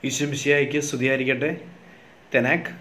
ഈശ്വംശിയായിക്ക് സ്തുതിയായിരിക്കട്ടെ തെനാക്ക്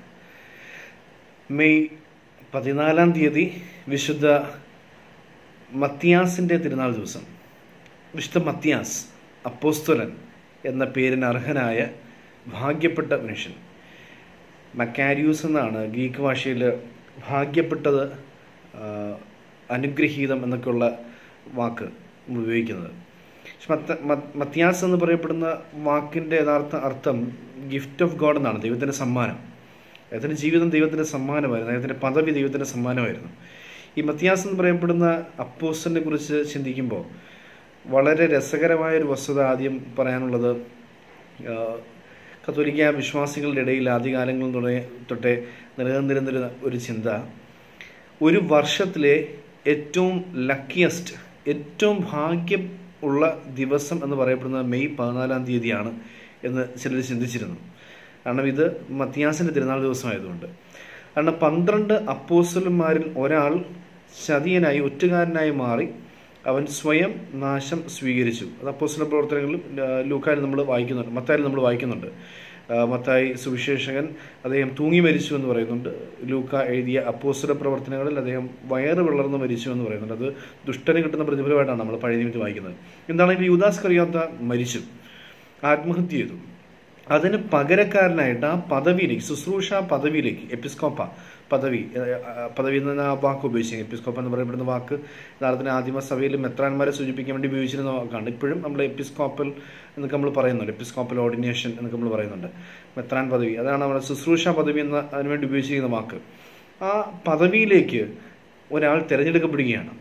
മെയ് പതിനാലാം തീയതി വിശുദ്ധ മത്തിയാസിൻ്റെ തിരുനാൾ ദിവസം വിശുദ്ധ മത്തിയാസ് അപ്പോസ്തുലൻ എന്ന പേരിന് അർഹനായ ഭാഗ്യപ്പെട്ട മനുഷ്യൻ മക്കാരിയൂസ് എന്നാണ് ഗ്രീക്ക് ഭാഷയിൽ ഭാഗ്യപ്പെട്ടത് ആ, അനുഗ്രഹീതം എന്നൊക്കെയുള്ള വാക്ക് നമ്മൾ ഉപയോഗിക്കുന്നത് പക്ഷെ മത്ത മ- മത്തിയാസ് എന്ന് പറയപ്പെടുന്ന വാക്കിൻ്റെ യഥാർത്ഥ അർത്ഥം ഗിഫ്റ്റ് ഓഫ് ഗോഡ് എന്നാണ് ദൈവത്തിൻ്റെ സമ്മാനം അദ്ദേഹത്തിൻ്റെ ജീവിതം ദൈവത്തിൻ്റെ സമ്മാനമായിരുന്നു അദ്ദേഹത്തിൻ്റെ പദവി ദൈവത്തിൻ്റെ സമ്മാനമായിരുന്നു ഈ മത്തിയാസ് എന്ന് പറയപ്പെടുന്ന അപ്പോസ്റ്റലിനെ കുറിച്ച് ചിന്തിക്കുമ്പോൾ വളരെ രസകരമായൊരു വസ്തുത ആദ്യം പറയാനുള്ളത് ആ, കത്തോലിക്ക വിശ്വാസികളുടെ ഇടയിൽ ആദ്യകാലങ്ങളിൽ തുടങ്ങി തൊട്ടേ നിലനിന്നിരുന്നൊരു ഒരു ചിന്ത ഒരു വർഷത്തിലെ ഏറ്റവും ലക്കിയസ്റ്റ് ഏറ്റവും ഭാഗ്യം ഉള്ള ദിവസം എന്ന് പറയപ്പെടുന്നത് മെയ് പതിനാലാം തീയതിയാണ് എന്ന് ചിലർ ചിന്തിച്ചിരുന്നു കാരണം ഇത് മത്തിയാസിൻ്റെ തിരുനാൾ ദിവസമായതുകൊണ്ട് കാരണം പന്ത്രണ്ട് അപ്പോസ്റ്റലന്മാരിൽ ഒരാൾ ചതിയനായി ഒറ്റുകാരനായി മാറി അവൻ സ്വയം നാശം സ്വീകരിച്ചു അത് അപ്പോസ്റ്റല പ്രവർത്തനങ്ങളിൽ ലൂക്കായിൽ നമ്മൾ വായിക്കുന്നുണ്ട് മത്തായിൽ നമ്മൾ വായിക്കുന്നുണ്ട് ആ, മത്തായി സുവിശേഷകൻ അദ്ദേഹം തൂങ്ങി മരിച്ചു എന്ന് പറയുന്നുണ്ട് ലൂക്ക എഴുതിയ അപ്പോസ്റ്റല പ്രവർത്തനങ്ങളിൽ അദ്ദേഹം വയറ് വിളർന്ന് മരിച്ചു എന്ന് പറയുന്നുണ്ട് അത് ദുഷ്ടന് കിട്ടുന്ന പ്രതിഫലമായിട്ടാണ് നമ്മൾ പഴയ നിമിത്തം വായിക്കുന്നത് എന്താണെങ്കിൽ യൂദാസ് കറിയാത്ത മരിച്ചു ആത്മഹത്യ ചെയ്തു അതിന് പകരക്കാരനായിട്ട് ആ പദവിയിലേക്ക് ശുശ്രൂഷ പദവിയിലേക്ക് എപ്പിസ്കോപ്പ പദവി ഏഹ്, ആ, പദവി എന്ന ആ വാക്ക് ഉപയോഗിച്ചത് എപ്പിസ്കോപ്പ എന്ന് പറയപ്പെടുന്ന വാക്ക് യഥാർത്ഥത്തിന് ആദിമ സഭയിൽ മെത്രാന്മാരെ സൂചിപ്പിക്കാൻ വേണ്ടി ഉപയോഗിച്ചിരുന്ന വാക്കാണ് ഇപ്പോഴും നമ്മൾ എപ്പിസ്കോപ്പൽ എന്നൊക്കെ നമ്മൾ പറയുന്നുണ്ട് എപ്പിസ്കോപ്പൽ ഓർഡിനേഷൻ എന്നൊക്കെ നമ്മൾ പറയുന്നുണ്ട് മെത്രാൻ പദവി അതാണ് നമ്മുടെ ശുശ്രൂഷ പദവി എന്ന അതിനുവേണ്ടി വേണ്ടി ഉപയോഗിച്ചിരിക്കുന്ന വാക്ക് ആ പദവിയിലേക്ക് ഒരാൾ തിരഞ്ഞെടുക്കപ്പെടുകയാണ്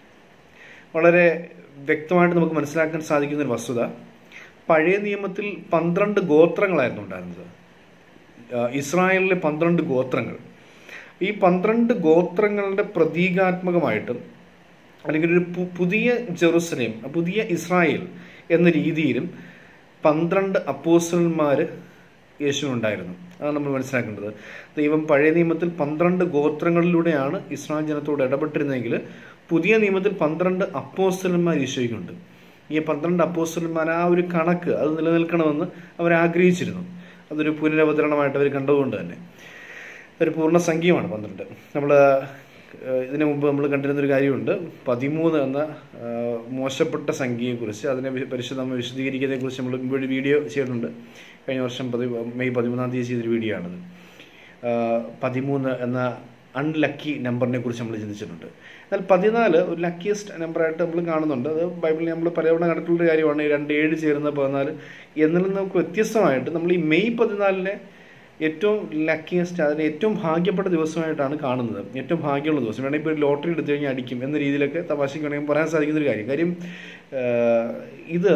വളരെ വ്യക്തമായിട്ട് നമുക്ക് മനസ്സിലാക്കാൻ സാധിക്കുന്ന ഒരു വസ്തുത പഴയ നിയമത്തിൽ പന്ത്രണ്ട് ഗോത്രങ്ങളായിരുന്നു ഉണ്ടായിരുന്നത് ആ, ഇസ്രായേലിലെ പന്ത്രണ്ട് ഗോത്രങ്ങൾ ഈ പന്ത്രണ്ട് ഗോത്രങ്ങളുടെ പ്രതീകാത്മകമായിട്ടും അല്ലെങ്കിൽ ഒരു പു- പുതിയ ജെറുസലേം പുതിയ ഇസ്രായേൽ എന്ന രീതിയിലും പന്ത്രണ്ട് അപ്പോസ്റ്റലന്മാർ യേശുവിനുണ്ടായിരുന്നു അതാണ് നമ്മൾ മനസ്സിലാക്കേണ്ടത് ദൈവം പഴയ നിയമത്തിൽ പന്ത്രണ്ട് ഗോത്രങ്ങളിലൂടെയാണ് ഇസ്രായേൽ ജനത്തോട് ഇടപെട്ടിരുന്നെങ്കിൽ പുതിയ നിയമത്തിൽ പന്ത്രണ്ട് അപ്പോസ്റ്റലന്മാർ ഈശോയ്ക്കുണ്ട് ഈ പന്ത്രണ്ട് അപ്പോസ്റ്റലന്മാർ ആ ഒരു കണക്ക് അത് നിലനിൽക്കണമെന്ന് അവർ ആഗ്രഹിച്ചിരുന്നു അതൊരു പുനരവതരണമായിട്ട് അവർ കണ്ടതുകൊണ്ട് തന്നെ ഒരു പൂർണ്ണസംഖ്യമാണ് പന്ത്രണ്ട് നമ്മൾ ഇതിനു മുമ്പ് നമ്മൾ കണ്ടിരുന്ന ഒരു കാര്യമുണ്ട് പതിമൂന്ന് എന്ന ആ, മോശപ്പെട്ട സംഖ്യയെക്കുറിച്ച് അതിനെ വി- പരിശുദ്ധ നമ്മൾ വിശദീകരിക്കുന്നതിനെക്കുറിച്ച് നമ്മൾ മുമ്പ് ഒരു വീഡിയോ ചെയ്തിട്ടുണ്ട് കഴിഞ്ഞ വർഷം പതി മെയ് പതിമൂന്നാം തീയതി ചെയ്തൊരു വീഡിയോ ആണത് ആ, പതിമൂന്ന് എന്ന അൺലക്കി നമ്പറിനെ കുറിച്ച് നമ്മൾ ചിന്തിച്ചിട്ടുണ്ട് എന്നാൽ പതിനാല് ഒരു ലക്കിയസ്റ്റ് നമ്പറായിട്ട് നമ്മൾ കാണുന്നുണ്ട് അത് ബൈബിളിൽ നമ്മൾ പലതവണ കണ്ടിട്ടുള്ള കാര്യമാണ് ഈ രണ്ട് ഏഴ് ചേരുന്ന പതിനാല് എന്നതിൽ നിന്ന് നമുക്ക് വ്യത്യസ്തമായിട്ട് നമ്മൾ ഈ മെയ് പതിനാലിനെ ഏറ്റവും ലക്കിയസ്റ്റ് അതിന് ഏറ്റവും ഭാഗ്യപ്പെട്ട ദിവസമായിട്ടാണ് കാണുന്നത് ഏറ്റവും ഭാഗ്യമുള്ള ദിവസം വേണമെങ്കിൽ ഇപ്പോൾ ഒരു ലോട്ടറി എടുത്തു കഴിഞ്ഞാൽ അടിക്കും എന്ന രീതിയിലൊക്കെ തമാശയ്ക്ക് വേണമെങ്കിൽ പറയാൻ സാധിക്കുന്ന ഒരു കാര്യം കാര്യം ആ, ഇത്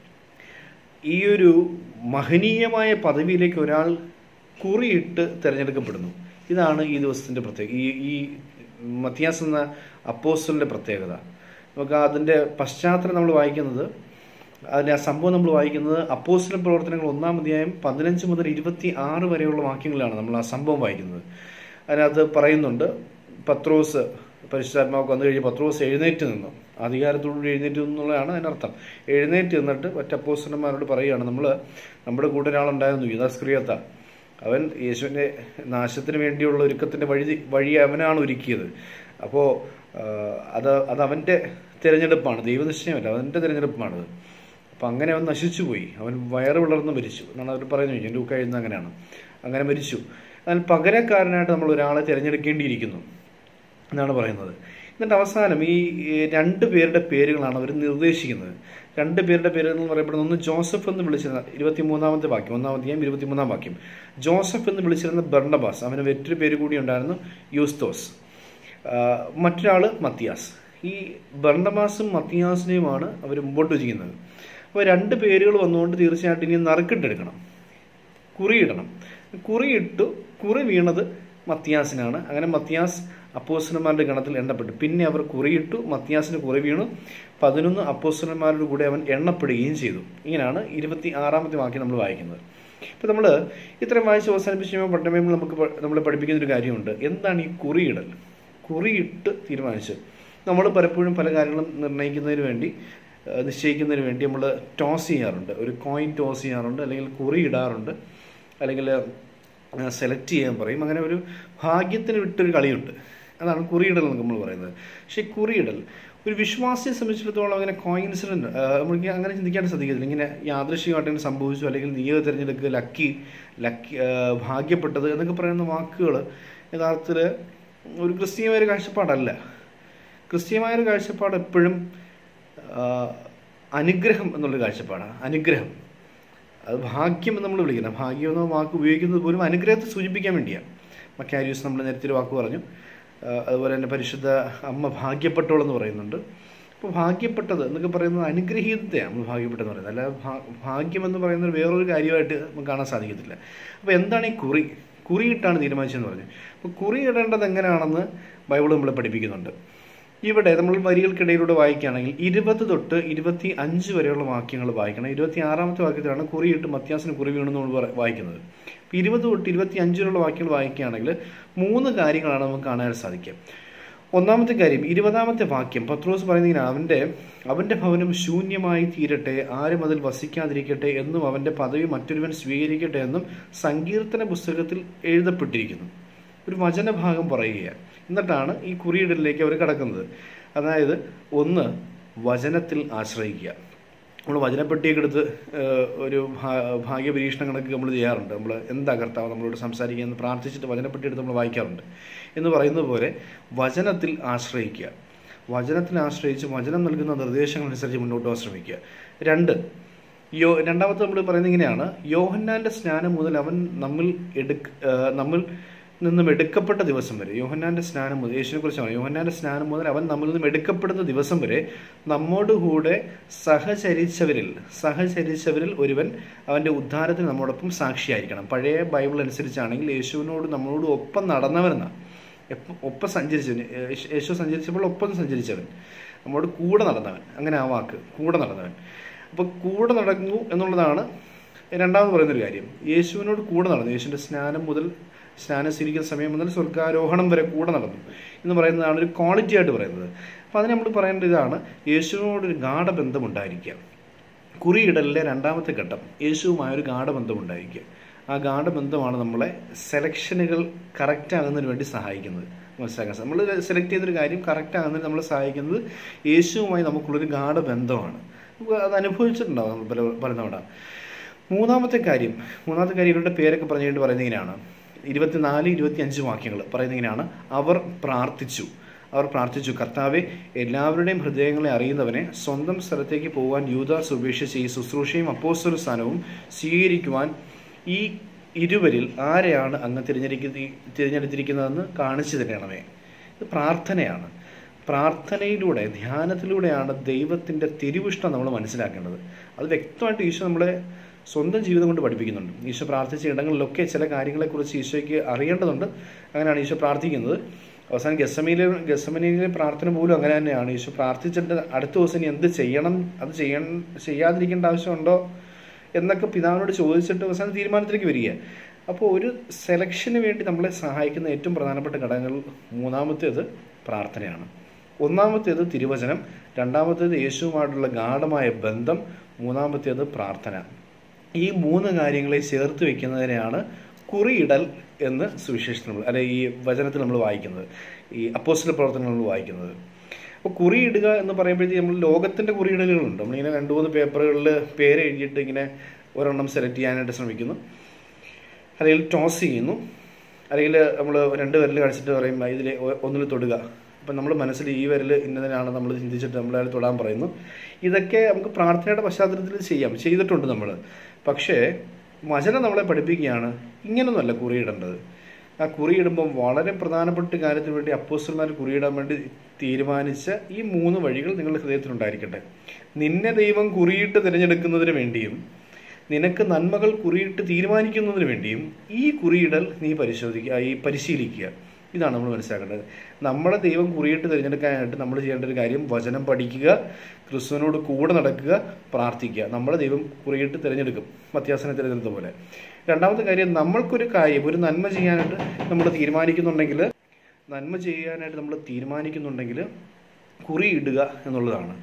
ഈ ഒരു മഹനീയമായ പദവിയിലേക്ക് ഒരാൾ കുറിയിട്ട് തിരഞ്ഞെടുക്കപ്പെടുന്നു ഇതാണ് ഈ ദിവസത്തിൻ്റെ പ്രത്യേകത ഈ ഈ മത്തിയാസ് എന്ന അപ്പോസ്റ്റലിൻ്റെ പ്രത്യേകത നമുക്ക് അതിൻ്റെ പശ്ചാത്തലം നമ്മൾ വായിക്കുന്നത് അതിൻ്റെ ആ സംഭവം നമ്മൾ വായിക്കുന്നത് അപ്പോസ്റ്റല പ്രവർത്തനങ്ങൾ ഒന്നാം അധ്യായം പതിനഞ്ച് മുതൽ ഇരുപത്തി ആറ് വരെയുള്ള വാക്യങ്ങളിലാണ് നമ്മൾ ആ സംഭവം വായിക്കുന്നത് അതിനകത്ത് പറയുന്നുണ്ട് പത്രോസ് പരിശുദ്ധാത്മാവ് വന്നു കഴിഞ്ഞ് പത്രോസ് എഴുന്നേറ്റ് നിന്നു അധികാരത്തോടുകൂടി എഴുന്നേറ്റ് നിന്നുള്ളതാണ് അതിനർത്ഥം എഴുന്നേറ്റ് നിന്നിട്ട് മറ്റ് അപ്പോസ്റ്റലന്മാരോട് പറയുകയാണ് നമ്മൾ നമ്മുടെ കൂടെ ഒരാളുണ്ടായിരുന്നു യുദാസ്ക്രിയത്ത അവൻ യേശുവിൻ്റെ നാശത്തിന് വേണ്ടിയുള്ള ഒരുക്കത്തിൻ്റെ വഴി വഴി അവനാണ് ഒരുക്കിയത് അപ്പോൾ അത് അത് അവൻ്റെ തിരഞ്ഞെടുപ്പാണ് ദൈവനിശ്ചയമല്ല അവൻ്റെ തിരഞ്ഞെടുപ്പാണത് അപ്പം അങ്ങനെ അവൻ നശിച്ചു പോയി അവൻ വയറ് വിളർന്ന് മരിച്ചു എന്നാണ് അവർ പറയുന്നത് എൻ്റെ ഒക്കെ എഴുതുന്നത് അങ്ങനെയാണ് അങ്ങനെ മരിച്ചു അതിന് പകരക്കാരനായിട്ട് നമ്മൾ ഒരാളെ തിരഞ്ഞെടുക്കേണ്ടിയിരിക്കുന്നു എന്നാണ് പറയുന്നത് എന്നിട്ട് അവസാനം ഈ ഈ രണ്ട് പേരുടെ പേരുകളാണ് അവർ നിർദ്ദേശിക്കുന്നത് രണ്ട് പേരുടെ പേരുകൾ എന്ന് പറയപ്പെടുന്ന ഒന്ന് ജോസഫ് എന്ന് വിളിച്ചിരുന്ന ഇരുപത്തിമൂന്നാമത്തെ വാക്യം ഒന്നാമത്തെയും ഇരുപത്തിമൂന്നാം വാക്യം ജോസഫ് എന്ന് വിളിച്ചിരുന്ന ബർണബാസ് അവന് മറ്റൊരു പേര് കൂടി ഉണ്ടായിരുന്നു യൂസ്തോസ് ആ, മറ്റൊരാൾ മത്തിയാസ് ഈ ബർണബാസും മത്തിയാസിനെയുമാണ് അവർ മുമ്പോട്ട് വച്ചിരിക്കുന്നത് അപ്പോൾ രണ്ട് പേരുകൾ വന്നുകൊണ്ട് തീർച്ചയായിട്ടും ഇനി നറുക്കിട്ടെടുക്കണം കുറിയിടണം കുറിയിട്ടു കുറി വീണത് മത്തിയാസിനാണ് അങ്ങനെ മത്തിയാസ് അപ്പോസ്റ്റലന്മാരുടെ ഗണത്തിൽ എണ്ണപ്പെട്ടു പിന്നെ അവർ കുറിയിട്ടു മത്തിയാസിന് കുറി വീണു പതിനൊന്ന് അപ്പോസ്റ്റലന്മാരുടെ കൂടെ അവൻ എണ്ണപ്പെടുകയും ചെയ്തു ഇങ്ങനെയാണ് ഇരുപത്തി ആറാമത്തെ വാക്യം നമ്മൾ വായിക്കുന്നത് ഇപ്പം നമ്മൾ ഇത്രയും വായിച്ച് അവസാനിപ്പിച്ച് കഴിയുമ്പോൾ പട്ടമേ നമുക്ക് പ- നമ്മളെ പഠിപ്പിക്കുന്ന ഒരു കാര്യമുണ്ട് എന്താണ് ഈ കുറിയിടൽ കുറിയിട്ട് തീരുമാനിച്ച് നമ്മൾ പലപ്പോഴും പല കാര്യങ്ങളും നിർണ്ണയിക്കുന്നതിന് വേണ്ടി ഏഹ്, നിശ്ചയിക്കുന്നതിന് വേണ്ടി നമ്മൾ ടോസ് ചെയ്യാറുണ്ട് ഒരു കോയിൻ ടോസ് ചെയ്യാറുണ്ട് അല്ലെങ്കിൽ കുറി ഇടാറുണ്ട് അല്ലെങ്കിൽ സെലക്ട് ചെയ്യാൻ പറയും അങ്ങനെ ഒരു ഭാഗ്യത്തിന് വിട്ടൊരു കളിയുണ്ട് അതാണ് കുറിയിടൽ എന്ന് നമ്മൾ പറയുന്നത് പക്ഷേ ഈ കുറിയിടൽ ഒരു വിശ്വാസിയെ സംബന്ധിച്ചിടത്തോളം അങ്ങനെ കോയിൻസിഡൻറ്റ് നമുക്ക് അങ്ങനെ ചിന്തിക്കാൻ സാധിക്കത്തില്ല ഇങ്ങനെ യാദൃശ്യമായിട്ട് ഇങ്ങനെ സംഭവിച്ചു അല്ലെങ്കിൽ നീ തിരഞ്ഞെടുക്കുക ലക്കി ലക്കി ഭാഗ്യപ്പെട്ടത് എന്നൊക്കെ പറയുന്ന വാക്കുകൾ യഥാർത്ഥത്തിൽ ഒരു ക്രിസ്തീയമായ ഒരു കാഴ്ചപ്പാടല്ല ക്രിസ്തീയമായ ഒരു കാഴ്ചപ്പാട് എപ്പോഴും ആ, അനുഗ്രഹം എന്നുള്ളൊരു കാഴ്ചപ്പാടാണ് അനുഗ്രഹം അത് ഭാഗ്യം എന്ന് നമ്മൾ വിളിക്കുന്നത് ഭാഗ്യം എന്ന വാക്ക് ഉപയോഗിക്കുന്നത് പോലും അനുഗ്രഹത്തെ സൂചിപ്പിക്കാൻ വേണ്ടിയാണ് മക്കാരിയൂസ് നമ്മൾ നേരത്തെ ഒരു വാക്ക് പറഞ്ഞു ആ, അതുപോലെ തന്നെ പരിശുദ്ധ അമ്മ ഭാഗ്യപ്പെട്ടോൾ എന്ന് പറയുന്നുണ്ട് അപ്പോൾ ഭാഗ്യപ്പെട്ടത് എന്നൊക്കെ പറയുന്നത് അനുഗ്രഹീതത്തെയാണ് നമ്മൾ ഭാഗ്യപ്പെട്ടെന്ന് പറയുന്നത് അല്ലാതെ ഭാ- ഭാഗ്യം എന്ന് പറയുന്നത് വേറൊരു കാര്യമായിട്ട് നമുക്ക് കാണാൻ സാധിക്കത്തില്ല അപ്പോൾ എന്താണ് ഈ കുറി കുറിയിട്ടാണ് തീരുമാനിച്ചതെന്ന് പറഞ്ഞു അപ്പോൾ കുറി ഇടേണ്ടത് എങ്ങനെയാണെന്ന് ബൈബിൾ നമ്മളെ പഠിപ്പിക്കുന്നുണ്ട് ഇവിടെ നമ്മൾ വരികൾക്കിടയിലൂടെ വായിക്കുകയാണെങ്കിൽ ഇരുപത് തൊട്ട് ഇരുപത്തി അഞ്ച് വരെയുള്ള വാക്യങ്ങൾ വായിക്കണം ഇരുപത്തി ആറാമത്തെ വാക്യത്തിലാണ് കുറിയിട്ട് മത്യാസിന് കുറി വീണെന്ന് നമ്മൾ പറ- വായിക്കുന്നത് അപ്പോൾ ഇരുപത് തൊട്ട് ഇരുപത്തി അഞ്ചിലുള്ള വാക്യങ്ങൾ വായിക്കുകയാണെങ്കിൽ മൂന്ന് കാര്യങ്ങളാണ് നമുക്ക് കാണാൻ സാധിക്കുക ഒന്നാമത്തെ കാര്യം ഇരുപതാമത്തെ വാക്യം പത്രോസ് പറയുന്നതിന് അവൻ്റെ അവൻ്റെ ഭവനം ശൂന്യമായി തീരട്ടെ ആരും അതിൽ വസിക്കാതിരിക്കട്ടെ എന്നും അവൻ്റെ പദവി മറ്റൊരുവൻ സ്വീകരിക്കട്ടെ എന്നും സങ്കീർത്തന പുസ്തകത്തിൽ എഴുതപ്പെട്ടിരിക്കുന്നു ഒരു വചനഭാഗം പറയുകയാണ് എന്നിട്ടാണ് ഈ കുറിയിടലിലേക്ക് അവർ കടക്കുന്നത് അതായത് ഒന്ന് വചനത്തിൽ ആശ്രയിക്കുക നമ്മൾ വചനപ്പെട്ടിയൊക്കെ എടുത്ത് ഏഹ്, ഒരു ഭാ- ഭാഗ്യപരീക്ഷണങ്ങളൊക്കെ നമ്മൾ ചെയ്യാറുണ്ട് നമ്മൾ എന്താ കർത്താവ് നമ്മളോട് സംസാരിക്കുക എന്ന് പ്രാർത്ഥിച്ചിട്ട് വചനപ്പെട്ടി എടുത്ത് നമ്മൾ വായിക്കാറുണ്ട് എന്ന് പറയുന്നത് പോലെ വചനത്തിൽ ആശ്രയിക്കുക വചനത്തിൽ ആശ്രയിച്ച് വചനം നൽകുന്ന നിർദ്ദേശങ്ങൾ അനുസരിച്ച് മുന്നോട്ട് പോകാൻ ശ്രമിക്കുക രണ്ട് യോ രണ്ടാമത്തെ നമ്മൾ പറയുന്നത് ഇങ്ങനെയാണ് യോഹന്നാന്റെ സ്നാനം മുതൽ അവൻ നമ്മിൽ എടുക്ക ഏഹ്, നമ്മിൽ നിന്നും എടുക്കപ്പെട്ട ദിവസം വരെ യോഹന്നാന്റെ സ്നാനം മുതൽ യേശുവിനെ കുറിച്ചാണ് യോഹന്നാന്റെ സ്നാനം മുതൽ അവൻ നമ്മിൽ നിന്നും എടുക്കപ്പെടുന്ന ദിവസം വരെ നമ്മോട് കൂടെ സഹചരിച്ചവരിൽ സഹചരിച്ചവരിൽ ഒരുവൻ അവന്റെ ഉദ്ധാരത്തിന് നമ്മോടൊപ്പം സാക്ഷിയായിരിക്കണം പഴയ ബൈബിൾ അനുസരിച്ചാണെങ്കിൽ യേശുവിനോട് നമ്മളോട് ഒപ്പം നടന്നവരെന്നാണ് എപ്പം ഒപ്പം സഞ്ചരിച്ചവൻ യേശു- യേശു സഞ്ചരിച്ചപ്പോൾ ഒപ്പം സഞ്ചരിച്ചവൻ നമ്മോട് കൂടെ നടന്നവൻ അങ്ങനെ ആ വാക്ക് കൂടെ നടന്നവൻ അപ്പോൾ കൂടെ നടന്നു എന്നുള്ളതാണ് രണ്ടാമത് പറയുന്നൊരു കാര്യം യേശുവിനോട് കൂടെ നടന്നു യേശുവിൻ്റെ സ്നാനം മുതൽ സ്നാനം സ്വീകരിക്കുന്ന സമയം മുതൽ സ്വർഗാരോഹണം വരെ കൂടെ നടന്നു എന്ന് പറയുന്നതാണ് ഒരു ക്വാളിറ്റി ആയിട്ട് പറയുന്നത് അപ്പോൾ അതിന് നമ്മൾ പറയേണ്ട ഇതാണ് യേശുവിനോടൊരു ഗാഠബന്ധം ഉണ്ടായിരിക്കുക കുറിയിടലിലെ രണ്ടാമത്തെ ഘട്ടം യേശുവുമായ ഒരു ഗാഠബന്ധം ഉണ്ടായിരിക്കുക ആ ഗാഠബന്ധമാണ് നമ്മളെ സെലക്ഷനുകൾ കറക്റ്റ് ആകുന്നതിന് വേണ്ടി സഹായിക്കുന്നത് മനസ്സിലാക്കാൻ സാധിക്കും നമ്മൾ സെലക്ട് ചെയ്തൊരു കാര്യം കറക്റ്റ് ആകുന്നതിന് നമ്മളെ സഹായിക്കുന്നത് യേശുവുമായി നമുക്കുള്ളൊരു ഗാഠബന്ധമാണ് നമുക്ക് അത് അനുഭവിച്ചിട്ടുണ്ടാവും നമ്മൾ പല പലതവണ മൂന്നാമത്തെ കാര്യം മൂന്നാമത്തെ കാര്യം ഇവരുടെ പേരൊക്കെ പറഞ്ഞുകൊണ്ട് പറയുന്നത് ഇങ്ങനെയാണ് ഇരുപത്തിനാല് ഇരുപത്തി അഞ്ച് വാക്യങ്ങൾ പറയുന്നത് ഇങ്ങനെയാണ് അവർ പ്രാർത്ഥിച്ചു അവർ പ്രാർത്ഥിച്ചു കർത്താവെ എല്ലാവരുടെയും ഹൃദയങ്ങളെ അറിയുന്നവനെ സ്വന്തം സ്ഥലത്തേക്ക് പോകാൻ യൂദാസ് ഉപേക്ഷിച്ച് ഈ ശുശ്രൂഷയും അപ്പോസ്തല സ്ഥാനവും സ്വീകരിക്കുവാൻ ഈ ഇരുവരിൽ ആരെയാണ് അങ്ങ് തിരഞ്ഞെടുക്കുന്ന തിരഞ്ഞെടുത്തിരിക്കുന്നതെന്ന് കാണിച്ചു തരണമേ ഇത് പ്രാർത്ഥനയാണ് പ്രാർത്ഥനയിലൂടെ ധ്യാനത്തിലൂടെയാണ് ദൈവത്തിൻ്റെ തിരുവിഷ്ടം നമ്മൾ മനസ്സിലാക്കേണ്ടത് അത് വ്യക്തമായിട്ട് ഈശോ നമ്മളെ സ്വന്തം ജീവിതം കൊണ്ട് പഠിപ്പിക്കുന്നുണ്ട് ഈശോ പ്രാർത്ഥിച്ച ഇടങ്ങളിലൊക്കെ ചില കാര്യങ്ങളെക്കുറിച്ച് ഈശോയ്ക്ക് അറിയേണ്ടതുണ്ട് അങ്ങനെയാണ് ഈശോ പ്രാർത്ഥിക്കുന്നത് അവസാനം ഗസമയിലെ ഗസമനിയിലെ പ്രാർത്ഥന പോലും അങ്ങനെ തന്നെയാണ് ഈശോ പ്രാർത്ഥിച്ചിട്ട് അടുത്ത ദിവസം ഇനി എന്ത് ചെയ്യണം അത് ചെയ്യണം ചെയ്യാതിരിക്കേണ്ട ആവശ്യമുണ്ടോ എന്നൊക്കെ പിതാവിനോട് ചോദിച്ചിട്ട് അവസാനം തീരുമാനത്തിലേക്ക് വരിക അപ്പോൾ ഒരു സെലക്ഷന് വേണ്ടി നമ്മളെ സഹായിക്കുന്ന ഏറ്റവും പ്രധാനപ്പെട്ട ഘടകങ്ങൾ മൂന്നാമത്തേത് പ്രാർത്ഥനയാണ് ഒന്നാമത്തേത് തിരുവചനം രണ്ടാമത്തേത് യേശുവുമായിട്ടുള്ള ഗാഠമായ ബന്ധം മൂന്നാമത്തേത് പ്രാർത്ഥന ഈ മൂന്ന് കാര്യങ്ങളെ ചേർത്ത് വെക്കുന്നതിനെയാണ് കുറിയിടൽ എന്ന് സുവിശേഷത്തിൽ നമ്മൾ അല്ലെ ഈ വചനത്തിൽ നമ്മൾ വായിക്കുന്നത് ഈ അപ്പോസ്റ്റൽ പ്രവർത്തനങ്ങൾ നമ്മൾ വായിക്കുന്നത് അപ്പോൾ കുറിയിടുക എന്ന് പറയുമ്പോഴത്തേക്ക് നമ്മൾ ലോകത്തിൻ്റെ കുറിയിടലുകളുണ്ട് നമ്മളിങ്ങനെ രണ്ട് മൂന്ന് പേപ്പറുകളിൽ പേര് എഴുതിയിട്ട് ഇങ്ങനെ ഒരെണ്ണം സെലക്ട് ചെയ്യാനായിട്ട് ശ്രമിക്കുന്നു അല്ലെങ്കിൽ ടോസ് ചെയ്യുന്നു അല്ലെങ്കിൽ നമ്മൾ രണ്ട് വിരൽ കാണിച്ചിട്ട് പറയും ഇതിൽ ഒന്നിൽ തൊടുക അപ്പം നമ്മൾ മനസ്സിൽ ഈ വിരൽ ഇന്നതിനാണ് നമ്മൾ ചിന്തിച്ചിട്ട് നമ്മൾ അയാൾ തൊടാൻ പറയുന്നു ഇതൊക്കെ നമുക്ക് പ്രാർത്ഥനയുടെ പശ്ചാത്തലത്തിൽ ചെയ്യാം ചെയ്തിട്ടുണ്ട് നമ്മൾ പക്ഷേ വചനം നമ്മളെ പഠിപ്പിക്കുകയാണ് ഇങ്ങനൊന്നുമല്ല കുറിയിടേണ്ടത് ആ കുറിയിടുമ്പോൾ വളരെ പ്രധാനപ്പെട്ട കാര്യത്തിന് വേണ്ടി അപ്പോസ്റ്റന്മാർ കുറിയിടാൻ വേണ്ടി തീരുമാനിച്ച ഈ മൂന്ന് വഴികൾ നിങ്ങളുടെ ഹൃദയത്തിലുണ്ടായിരിക്കട്ടെ നിന്നെ ദൈവം കുറിയിട്ട് തിരഞ്ഞെടുക്കുന്നതിന് വേണ്ടിയും നിനക്ക് നന്മകൾ കുറിയിട്ട് തീരുമാനിക്കുന്നതിന് വേണ്ടിയും ഈ കുറിയിടൽ നീ പരിശോധിക്കുക ഈ പരിശീലിക്കുക ഇതാണ് നമ്മൾ മനസ്സിലാക്കേണ്ടത് നമ്മളെ ദൈവം കുറിയിട്ട് തിരഞ്ഞെടുക്കാനായിട്ട് നമ്മൾ ചെയ്യേണ്ട ഒരു കാര്യം വചനം പഠിക്കുക ക്രിസ്തുവിനോട് കൂടെ നടക്കുക പ്രാർത്ഥിക്കുക നമ്മളെ ദൈവം കുറിയിട്ട് തിരഞ്ഞെടുക്കും മത്യാസനെ തിരഞ്ഞെടുത്ത പോലെ രണ്ടാമത്തെ കാര്യം നമ്മൾക്കൊരു കാര്യം ഒരു നന്മ ചെയ്യാനായിട്ട് നമ്മൾ തീരുമാനിക്കുന്നുണ്ടെങ്കിൽ നന്മ ചെയ്യാനായിട്ട് നമ്മൾ തീരുമാനിക്കുന്നുണ്ടെങ്കിൽ കുറി ഇടുക എന്നുള്ളതാണ്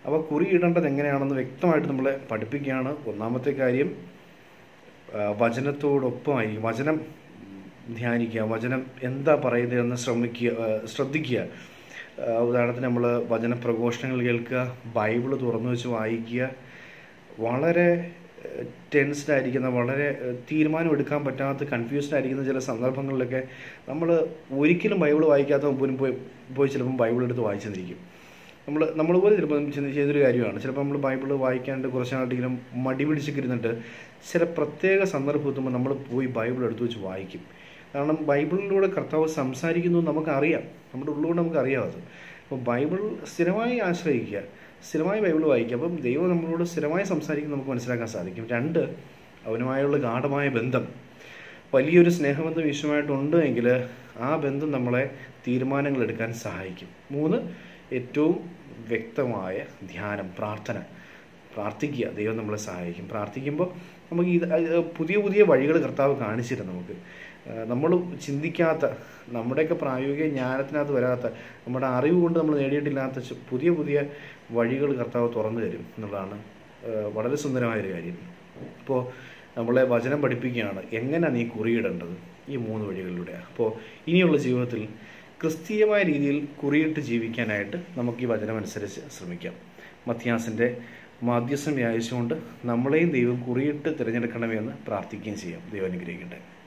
അവ കുറിയിടേണ്ടത് എങ്ങനെയാണെന്ന് വ്യക്തമായിട്ട് നമ്മളെ പഠിപ്പിക്കുകയാണ് ഒന്നാമത്തെ കാര്യം ആ, വചനത്തോടൊപ്പമായിരിക്കും വചനം ധ്യാനിക്കുക വചനം എന്താ പറയുന്നതെന്ന് ശ്രമിക്കുക ആ, ശ്രദ്ധിക്കുക ആ, ഉദാഹരണത്തിന് നമ്മൾ വചന പ്രഘോഷണങ്ങൾ കേൾക്കുക ബൈബിള് തുറന്നു വെച്ച് വായിക്കുക വളരെ ടെൻസ്ഡ് ആയിരിക്കുന്ന വളരെ ഏഹ്, തീരുമാനം എടുക്കാൻ പറ്റാത്ത കൺഫ്യൂസ്ഡ് ആയിരിക്കുന്ന ചില സന്ദർഭങ്ങളിലൊക്കെ നമ്മൾ ഒരിക്കലും ബൈബിൾ വായിക്കാത്ത പോലും പോയി പോയി ചിലപ്പം ബൈബിൾ എടുത്ത് വായിച്ചെന്നിരിക്കും നമ്മൾ നമ്മൾ പോലും ചിലപ്പോൾ ചിന്തി ചെയ്തൊരു കാര്യമാണ് ചിലപ്പോൾ നമ്മൾ ബൈബിൾ വായിക്കാണ്ട് കുറച്ച് നാളെങ്കിലും മടി പിടിച്ചൊക്കെ ഇരുന്നിട്ട് ചില പ്രത്യേക സന്ദർഭം എത്തുമ്പോൾ നമ്മൾ പോയി ബൈബിൾ എടുത്തു വെച്ച് വായിക്കും കാരണം ബൈബിളിലൂടെ കർത്താവ് സംസാരിക്കുന്നു എന്ന് നമുക്കറിയാം നമ്മുടെ ഉള്ളുകൊണ്ട് നമുക്കറിയാം അത് അപ്പോൾ ബൈബിൾ സ്ഥിരമായി ആശ്രയിക്കുക സ്ഥിരമായി ബൈബിൾ വായിക്കുക അപ്പം ദൈവം നമ്മളോട് സ്ഥിരമായി സംസാരിക്കുന്നത് നമുക്ക് മനസ്സിലാക്കാൻ സാധിക്കും രണ്ട് അവനുമായുള്ള ഗാഠമായ ബന്ധം വലിയൊരു സ്നേഹബന്ധം ഈശോമായിട്ടുണ്ട് എങ്കിൽ ആ ബന്ധം നമ്മളെ തീരുമാനങ്ങൾ എടുക്കാൻ സഹായിക്കും മൂന്ന് ഏറ്റവും വ്യക്തമായ ധ്യാനം പ്രാർത്ഥന പ്രാർത്ഥിക്കുക ദൈവം നമ്മളെ സഹായിക്കും പ്രാർത്ഥിക്കുമ്പോൾ നമുക്ക് ഇത് അത് പുതിയ പുതിയ വഴികൾ കർത്താവ് കാണിച്ചിരുന്നു നമുക്ക് നമ്മൾ ചിന്തിക്കാത്ത നമ്മുടെയൊക്കെ പ്രായോഗിക ജ്ഞാനത്തിനകത്ത് വരാത്ത നമ്മുടെ അറിവ് കൊണ്ട് നമ്മൾ നേടിയിട്ടില്ലാത്ത ചു- പുതിയ പുതിയ വഴികൾ കർത്താവ് തുറന്നു തരും എന്നുള്ളതാണ് ആ, വളരെ സുന്ദരമായൊരു കാര്യം അപ്പോൾ നമ്മളെ വചനം പഠിപ്പിക്കുകയാണ് എങ്ങനെ നീ കുറിയിടേണ്ടത് ഈ മൂന്ന് വഴികളിലൂടെ അപ്പോൾ ഇനിയുള്ള ജീവിതത്തിൽ ക്രിസ്തീയമായ രീതിയിൽ കുറിയിട്ട് ജീവിക്കാനായിട്ട് നമുക്ക് ഈ വചനം അനുസരിച്ച് ശ്രമിക്കാം മത്യാസിൻ്റെ മാധ്യസ്ഥം വ്യാഴിച്ചുകൊണ്ട് നമ്മളെയും ദൈവം കുറിയിട്ട് തിരഞ്ഞെടുക്കണമെന്ന് പ്രാർത്ഥിക്കുകയും ചെയ്യാം ദൈവം അനുഗ്രഹിക്കട്ടെ